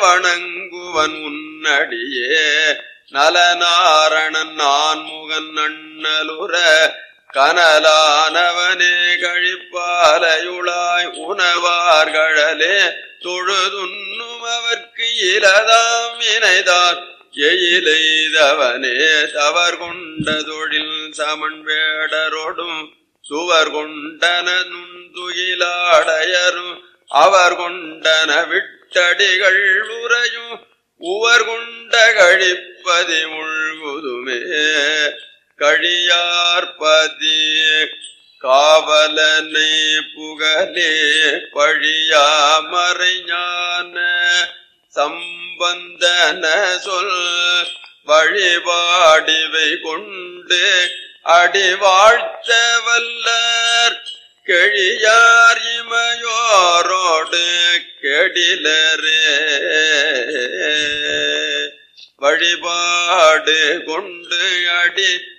வணங்குவன் உன்னடியே நலநாரணன் நான்முகன் அண்ணலுற கனலானவனே கழிப்பாலையுளாய் உணவார்களே தொழுதுண்ணும் அவர்க்கு இலதாம் இணைதான் எயிலெய்தவனே தவர் கொண்ட தொழில் சமன் வேடரோடும் சுவர் கொண்டன நுண்துயிலாடையரும் அவர் கொண்டன விட்டடிகள் உறையும் உவர் கொண்ட கழிப்பதி முழுவதுமே கழியார்பதி காவலனை புகழே பழியாமறை ஞான சம்பந்தன சொல் வழிபாடிவை கொண்டு அடி வாழ்த்த வல்லர் கெழியார் இமையோரோடு கெடிலரே வழிபாடு கொண்டு அடி